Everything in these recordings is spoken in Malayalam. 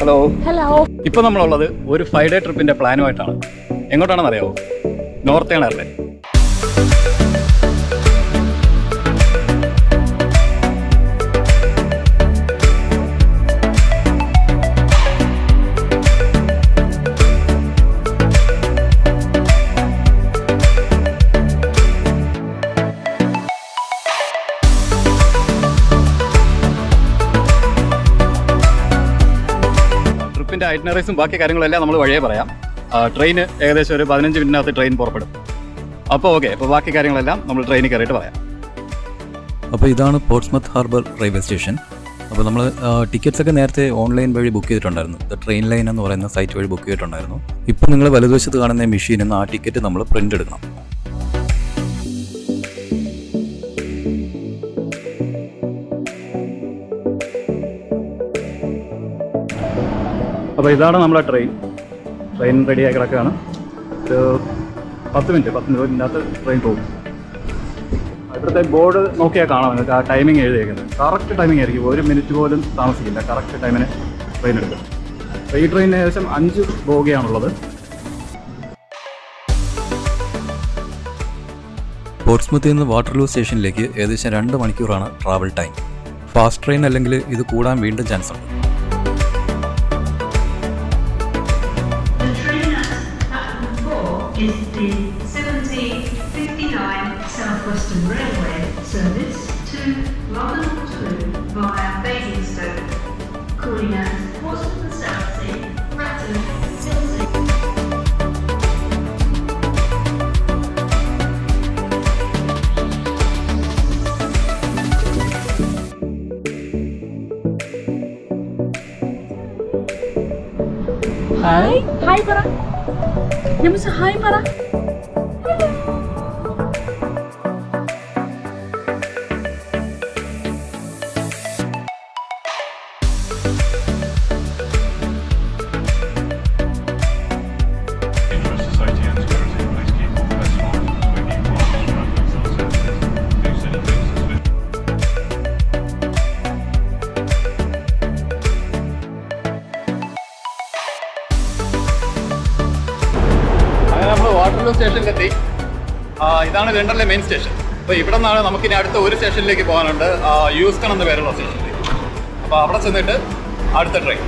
ഹലോ ഹലോ ഇപ്പോൾ നമ്മളുള്ളത് ഒരു ഫൈവ് ഡേ ട്രിപ്പിന്റെ പ്ലാനുമായിട്ടാണ് എങ്ങോട്ടാണെന്ന് അറിയാവോ നോർത്ത് ഏണറിലെ ട്രിപ്പിന്റെ ഐറ്റിനറീസും ബാക്കി കാര്യങ്ങളെല്ലാം നമ്മൾ വഴിയേ പറയാം ട്രെയിൻ ഏകദേശം ഒരു പതിനഞ്ച് മിനിറ്റിനകത്ത് ട്രെയിൻ പുറപ്പെടും അപ്പോൾ ഓക്കെ അപ്പോൾ ബാക്കി കാര്യങ്ങളെല്ലാം നമ്മൾ ട്രെയിനിൽ കയറിയിട്ട് പറയാം അപ്പോൾ ഇതാണ് പോർട്സ്മത്ത് ഹാർബർ റെയിൽവേ സ്റ്റേഷൻ അപ്പോൾ നമ്മൾ ടിക്കറ്റ്സ് ഒക്കെ നേരത്തെ ഓൺലൈൻ വഴി ബുക്ക് ചെയ്തിട്ടുണ്ടായിരുന്നു ദ ട്രെയിൻ ലൈൻ എന്ന് പറയുന്ന സൈറ്റ് വഴി ബുക്ക് ചെയ്തിട്ടുണ്ടായിരുന്നു ഇപ്പോൾ നിങ്ങൾ വലതുവശത്ത് കാണുന്ന മെഷീനിൽ നിന്ന് ആ ടിക്കറ്റ് നമ്മൾ പ്രിൻ്റ് എടുക്കണം അപ്പോൾ ഇതാണ് നമ്മളെ ട്രെയിൻ ട്രെയിൻ റെഡിയായി കിടക്കുകയാണ് ഒരു പത്ത് മിനിറ്റ് പത്ത് മിനിറ്റിനകത്ത് ട്രെയിൻ പോകും ഇവിടുത്തെ ബോർഡ് നോക്കിയാൽ കാണാം നിങ്ങൾക്ക് ആ ടൈമിംഗ് എഴുതിയേക്കുന്നത് കറക്റ്റ് ടൈമിംഗ് ആയിരിക്കും ഒരു മിനിറ്റ് പോലും താമസിക്കില്ല കറക്റ്റ് ടൈമിന് ട്രെയിൻ എടുക്കും അപ്പോൾ ഈ ട്രെയിനിന് ഏകദേശം അഞ്ച് ബോഗിയാണുള്ളത് പോർട്സ്മത്തിൽ നിന്ന് വാട്ടർലൂ സ്റ്റേഷനിലേക്ക് ഏകദേശം രണ്ട് മണിക്കൂറാണ് ട്രാവൽ ടൈം ഫാസ്റ്റ് ട്രെയിൻ അല്ലെങ്കിൽ ഇത് കൂടാൻ വീണ്ടും ചാൻസ് ഉണ്ട് The train at platform four is the 1759 South Western Railway service to London Waterloo via Basingstoke, calling at Portsmouth and Southsea, Bratton, Tilsey. Hi hi പറ നിമിഷ ഹായ് പറ Interest Society and Security Police keep all best forms between you partners from personal services. Do silly things suspicious. അങ്ങനെ നമ്മൾ വാട്ടർലൂ സ്റ്റേഷനിലെത്തി ആ, ഇതാണ് ലണ്ടനിലെ മെയിൻ സ്റ്റേഷൻ അപ്പോൾ ഇവിടെ നിന്നാണ് നമുക്കിനി അടുത്ത ഒരു സ്റ്റേഷനിലേക്ക് പോകാനുണ്ട് ആ, യൂസ്റ്റൺ എന്ന പേരുള്ള സ്റ്റേഷനിലേക്ക് അപ്പോൾ അവിടെ ചെന്നിട്ട് അടുത്ത ട്രെയിൻ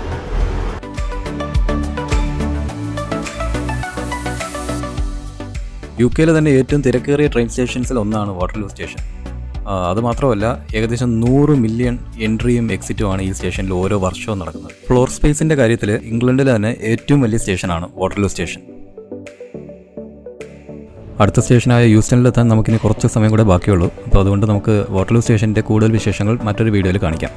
യു കെയിലെ തന്നെ ഏറ്റവും തിരക്കേറിയ ട്രെയിൻ സ്റ്റേഷൻസിൽ ഒന്നാണ് വാട്ടർലൂ സ്റ്റേഷൻ ആ, അതുമാത്രമല്ല ഏകദേശം നൂറ് മില്യൺ എൻട്രിയും എക്സിറ്റും ആണ് ഈ സ്റ്റേഷനിൽ ഓരോ വർഷവും നടക്കുന്നത് ഫ്ലോർ സ്പേസിന്റെ കാര്യത്തിൽ ഇംഗ്ലണ്ടിലെ തന്നെ ഏറ്റവും വലിയ സ്റ്റേഷനാണ് വാട്ടർലൂ സ്റ്റേഷൻ അടുത്ത സ്റ്റേഷനായ യൂസ്റ്റണിലെത്താൻ നമുക്കിനി കുറച്ച് സമയം കൂടെ ബാക്കിയുള്ളൂ അപ്പോൾ അതുകൊണ്ട് നമുക്ക് വാട്ടർലൂ സ്റ്റേഷൻ്റെ കൂടുതൽ വിശേഷങ്ങൾ മറ്റൊരു വീഡിയോയിൽ കാണിക്കാം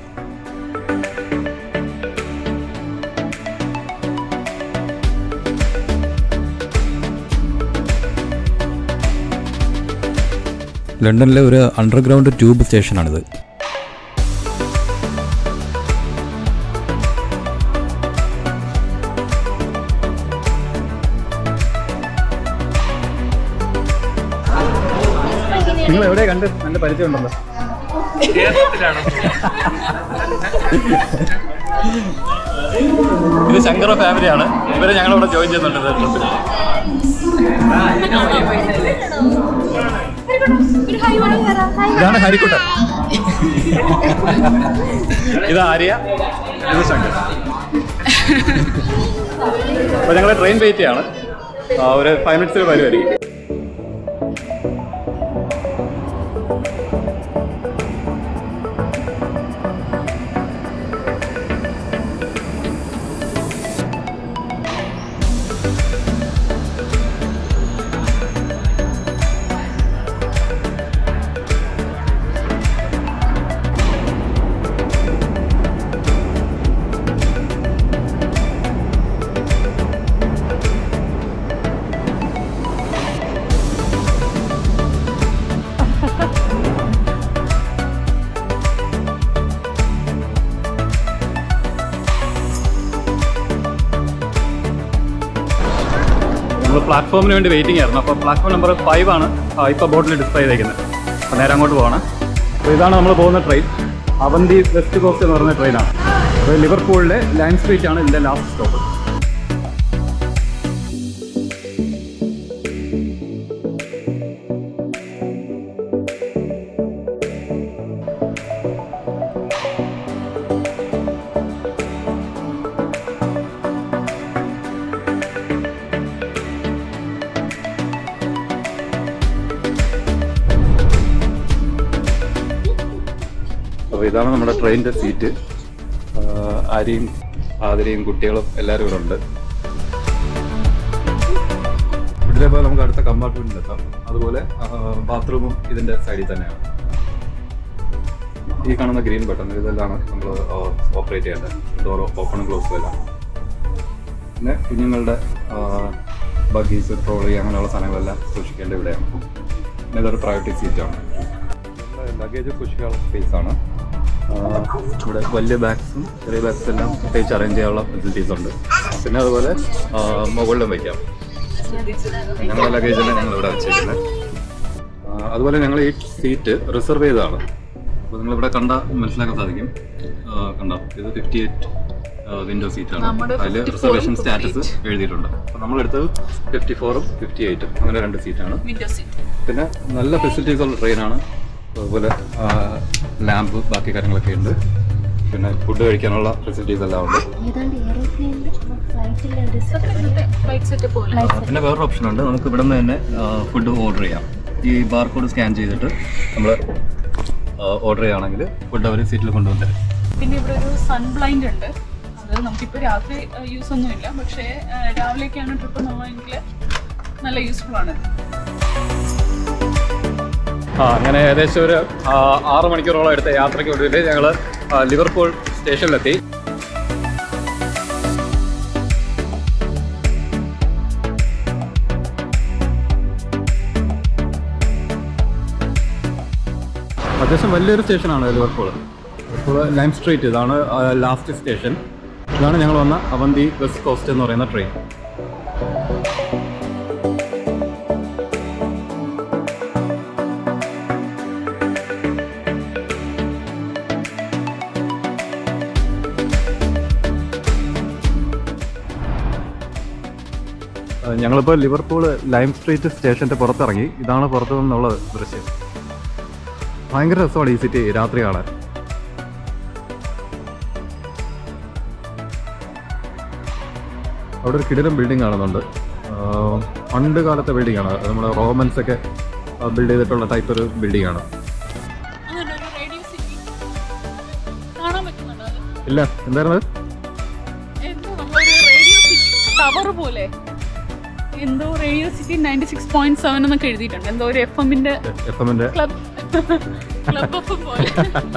ലണ്ടനിലെ ഒരു അണ്ടർഗ്രൗണ്ട് ട്യൂബ് സ്റ്റേഷനാണിത് നിങ്ങൾ എവിടെ കണ്ട് നല്ല പരിചയമുണ്ടല്ലോ ഇത് ശങ്കറ ഫാമിലിയാണ് ഇവരെ ഞങ്ങളിവിടെ ജോയിൻ ചെയ്യുന്നുണ്ട് ഇത് ട്രിപ്പിൽ ഒരു ഹായ് പറ പറ ഹായ് ഇതാണ് ഹരിക്കുട്ടൻ ഇത് ആര്യ ഇത് ശങ്കർ അപ്പോൾ ഞങ്ങൾ ട്രെയിൻ വെയിറ്റ് ചെയ്യാണ് ആ, ഒരു ഫൈവ് മിനിറ്റ്സിൽ വരുമായിരിക്കും നമ്മൾ പ്ലാറ്റ്ഫോമിന് വേണ്ടി വെയിറ്റിംഗ് ആയിരുന്നു അപ്പോൾ പ്ലാറ്റ്ഫോം നമ്പർ ഫൈവ് ആണ് ഇപ്പോൾ ബോർഡിൽ ഡിസ്പ്ലേ ചെയ്തേക്കുന്നത് അപ്പോൾ നേരെ അങ്ങോട്ട് പോകണം അപ്പോൾ ഇതാണ് നമ്മൾ പോകുന്ന ട്രെയിൻ അവന്തി വെസ്റ്റ് കോസ്റ്റ് എന്ന് പറയുന്ന ട്രെയിനാണ് അപ്പോൾ ലിവർപൂളിലെ ലൈൻ സ്ട്രീറ്റ് ആണ് ഇതിൻ്റെ ലാസ്റ്റ് സ്റ്റോപ്പ് അപ്പോൾ ഇതാണ് നമ്മുടെ ട്രെയിനിൻ്റെ സീറ്റ് ആര്യയും ആതിരയും കുട്ടികളും എല്ലാവരും ഇവിടെ ഉണ്ട് ഇവിടെ പോയി നമുക്ക് അടുത്ത കമ്പാർട്ട്മെന്റിൽ എത്താം അതുപോലെ ബാത്റൂമും ഇതിന്റെ സൈഡിൽ തന്നെയാണ് ഈ കാണുന്ന ഗ്രീൻ ബട്ടൺ ഇതെല്ലാം നമ്മൾ ഓപ്പറേറ്റ് ചെയ്യേണ്ടത് ഡോർ ഓപ്പണും ക്ലോസും എല്ലാം പിന്നെ കുഞ്ഞുങ്ങളുടെ ബഗീസ് ട്രോളി അങ്ങനെയുള്ള സാധനങ്ങളെല്ലാം സൂക്ഷിക്കേണ്ടത് ഇവിടെയാണ് പിന്നെ ഇതൊരു പ്രൈവറ്റ് സീറ്റാണ് ലഗേജ് സൂക്ഷിക്കാനുള്ള സ്പേസ് ആണ് ആഹ് ഇവിടെ വലിയ ബാഗ്സും ചെറിയ ബാഗ്സ് എല്ലാം പ്രത്യേകിച്ച് അറേഞ്ച് ചെയ്യാനുള്ള ഫെസിലിറ്റീസ് ഉണ്ട് പിന്നെ അതുപോലെ ആഹ് മുകളിലും വയ്ക്കാം ഞങ്ങളുടെ ലഗേജ് തന്നെ ഞങ്ങൾ ഇവിടെ വെച്ചേക്കുന്നത് ആഹ് അതുപോലെ ഞങ്ങൾ ഈ സീറ്റ് റിസർവ് ചെയ്തതാണ് അപ്പോൾ നിങ്ങളിവിടെ കണ്ട മനസ്സിലാക്കാൻ സാധിക്കും ആഹ് കണ്ടോ ഇത് ഫിഫ്റ്റി എയ്റ്റ് വിൻഡോ സീറ്റാണ് നമ്മുടെ അതിൽ 54 റിസർവേഷൻ സ്റ്റാറ്റസ് എഴുതിയിട്ടുണ്ട് അപ്പോൾ നമ്മളെടുത്തത് ഫിഫ്റ്റി ഫോറും ഫിഫ്റ്റി എയ്റ്റും അങ്ങനെ രണ്ട് സീറ്റാണ് വിൻഡോ സീറ്റ് പിന്നെ നല്ല ഫെസിലിറ്റീസ് ഉള്ള ട്രെയിനാണ് അതുപോലെ ലാമ്പ് ബാക്കി കാര്യങ്ങളൊക്കെ ഉണ്ട് പിന്നെ ഫുഡ് കഴിക്കാനുള്ള ഫെസിലിറ്റീസ് എല്ലാം ഉണ്ട് ഏതാണ്ട് എയറോപ്ലെയിനിൽ ഫ്ലൈറ്റിലെ ഒരു ഫ്ലൈറ്റ് സെറ്റ് പോലെ പിന്നെ വേറൊരു ഓപ്ഷൻ ഉണ്ട് നമുക്ക് ഇവിടെ നിന്ന് തന്നെ ഫുഡ് ഓർഡർ ചെയ്യാം ഈ ബാർകോഡ് സ്കാൻ ചെയ്തിട്ട് നമ്മൾ ഓർഡർ ചെയ്യുകയാണെങ്കിൽ ഫുഡ് അവർ സീറ്റിൽ കൊണ്ടുവന്ന് തരും പിന്നെ ഇവിടെ ഒരു സൺ ബ്ലൈൻഡ് ഉണ്ട് അത് നമുക്കിപ്പോൾ രാത്രി യൂസ് ഒന്നുമില്ല പക്ഷേ ആ, രാവിലെയൊക്കെയാണ് ട്രിപ്പ് പോകണമെങ്കിൽ നല്ല യൂസ്ഫുൾ ആണ് ആ അങ്ങനെ ഏകദേശം ഒരു ആ, ആറ് മണിക്കൂറോളം എടുത്ത യാത്രയ്ക്ക് ഒടുവിൽ ഞങ്ങൾ ലിവർപൂൾ സ്റ്റേഷനിലെത്തി അത്യാവശ്യം വലിയൊരു സ്റ്റേഷനാണ് ലിവർപൂൾ ലിവർപൂൾ ലൈം സ്ട്രീറ്റ് ഇതാണ് ലാസ്റ്റ് സ്റ്റേഷൻ ഇതാണ് ഞങ്ങൾ വന്ന അവന്തി വെസ്റ്റ് കോസ്റ്റ് എന്ന് പറയുന്ന ട്രെയിൻ ഞങ്ങളിപ്പോൾ ലിവർപൂൾ ലൈം സ്ട്രീറ്റ് സ്റ്റേഷൻ്റെ പുറത്തിറങ്ങി ഇതാണ് പുറത്തു നിന്നുള്ള ദൃശ്യം ഭയങ്കര രസമാണ് ഈ സിറ്റി രാത്രി കാണാൻ അവിടെ ഒരു കിടിലം ബിൽഡിംഗ് കാണുന്നുണ്ട് ആഹ് പണ്ട് കാലത്തെ ബിൽഡിംഗ് ആണ് നമ്മുടെ റോമൻസ് ഒക്കെ ബിൽഡ് ചെയ്തിട്ടുള്ള ടൈപ്പ് ഒരു ബിൽഡിംഗ് ആണ് അതുകൊണ്ട് ഒരു റേഡിയോ സിറ്റി കാണാൻ പറ്റുന്നുണ്ടോ അത് ഇല്ല എന്തായിരുന്നു എന്തോ നമ്മളൊരു റേഡിയോ സിറ്റി ടവർ പോലെ എന്തോ radio city ninety six point seven എന്നൊക്കെ എഴുതിയിട്ടുണ്ട് എന്തോ ഒരു എഫ് എമ്മിന്റെ എഫ് എമ്മിൻ്റെ ക്ലബ് ക്ലബ് എഫ് എം പോലെ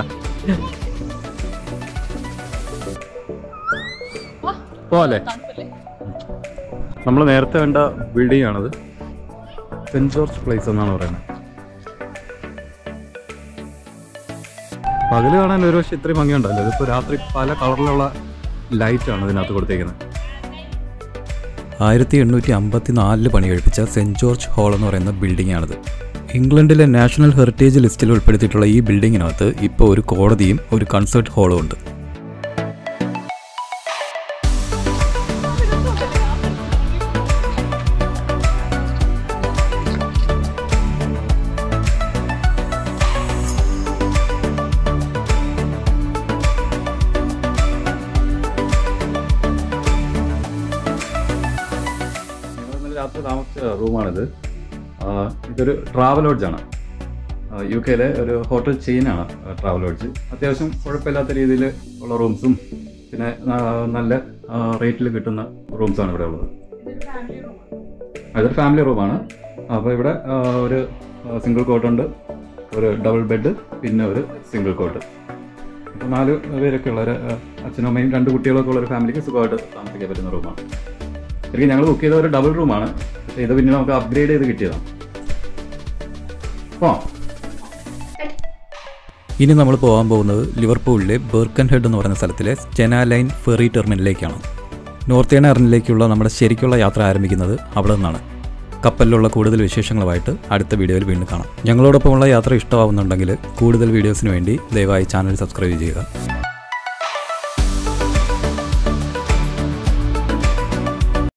വാ, പോലെ തണുപ്പല്ലേ നമ്മൾ നേരത്തെ കണ്ട ബിൽഡിംഗ് ആണത് സെന്റ് ജോർജ് പ്ലേസ് എന്നാണ് പറയുന്നത് പകല് കാണാൻ ഒരു പക്ഷേ ഇത്രയും ഭംഗിയുണ്ടല്ലോ ഇതിപ്പോൾ രാത്രി പല കളറിലുള്ള ലൈറ്റാണ് ഇതിനകത്ത് കൊടുത്തേക്കുന്നത് ആയിരത്തി എണ്ണൂറ്റി അമ്പത്തി നാലില് പണി കഴിപ്പിച്ച സെൻറ് ജോർജ് ഹാൾ എന്ന് പറയുന്ന ബിൽഡിംഗ് ആണിത് ഇംഗ്ലണ്ടിലെ നാഷണൽ ഹെറിറ്റേജ് ലിസ്റ്റിൽ ഉൾപ്പെടുത്തിയിട്ടുള്ള ഈ ബിൽഡിങ്ങിനകത്ത് ഇപ്പോൾ ഒരു കോടതിയും ഒരു കൺസേർട്ട് ഹാളും ഉണ്ട് ഞങ്ങൾ ഇന്നലെ രാത്രി താമസിച്ച റൂമാണിത് ആ, ഇതൊരു ട്രാവൽ ലോഡ്ജാണ് യു കെയിലെ ഒരു ഹോട്ടൽ ചെയിനാണ് ട്രാവൽ ലോഡ്ജ് അത്യാവശ്യം കുഴപ്പമില്ലാത്ത രീതിയിൽ ഉള്ള റൂംസും പിന്നെ ആ, നല്ല റേറ്റിൽ കിട്ടുന്ന റൂംസാണ് ഇവിടെ ഉള്ളത് അതൊരു ഫാമിലി റൂമാണ് അപ്പോൾ ഇവിടെ ആ, ഒരു സിംഗിൾ കോട്ടുണ്ട് ഒരു ഡബിൾ ബെഡ് പിന്നെ ഒരു സിംഗിൾ കോട്ട് അപ്പോൾ നാല് പേരൊക്കെ ഉള്ള ഒരു ആ, അച്ഛനും അമ്മയും രണ്ട് കുട്ടികളൊക്കെ ഉള്ള ഒരു ഫാമിലിക്ക് സുഖമായിട്ട് താമസിക്കാൻ പറ്റുന്ന റൂമാണ് ശരിക്കും ഞങ്ങൾ ബുക്ക് ചെയ്ത ഒരു ഡബിൾ റൂമാണ് പക്ഷേ ഇത് പിന്നെ നമുക്ക് അപ്ഗ്രേഡ് ചെയ്ത് കിട്ടിയതാണ് ഓ ഇനി നമ്മൾ പോകാൻ പോകുന്നത് ലിവർപൂളിലെ ബെർക്കൻ ഹെഡ് എന്ന് പറയുന്ന സ്ഥലത്തിലെ സ്റ്റെന ലൈൻ ഫെറി ടെർമിനലിലേക്കാണ് നോർത്തേൺ എയർലൈനിലേക്കുള്ള നമ്മുടെ ശരിക്കുള്ള യാത്ര ആരംഭിക്കുന്നത് അവിടെ നിന്നാണ് കപ്പലിലുള്ള കൂടുതൽ വിശേഷങ്ങളുമായിട്ട് അടുത്ത വീഡിയോയിൽ വീണ്ടും കാണാം ഞങ്ങളോടൊപ്പമുള്ള യാത്ര ഇഷ്ടമാവുന്നുണ്ടെങ്കിൽ കൂടുതൽ വീഡിയോസിന് വേണ്ടി ദയവായി ചാനൽ സബ്സ്ക്രൈബ് ചെയ്യുക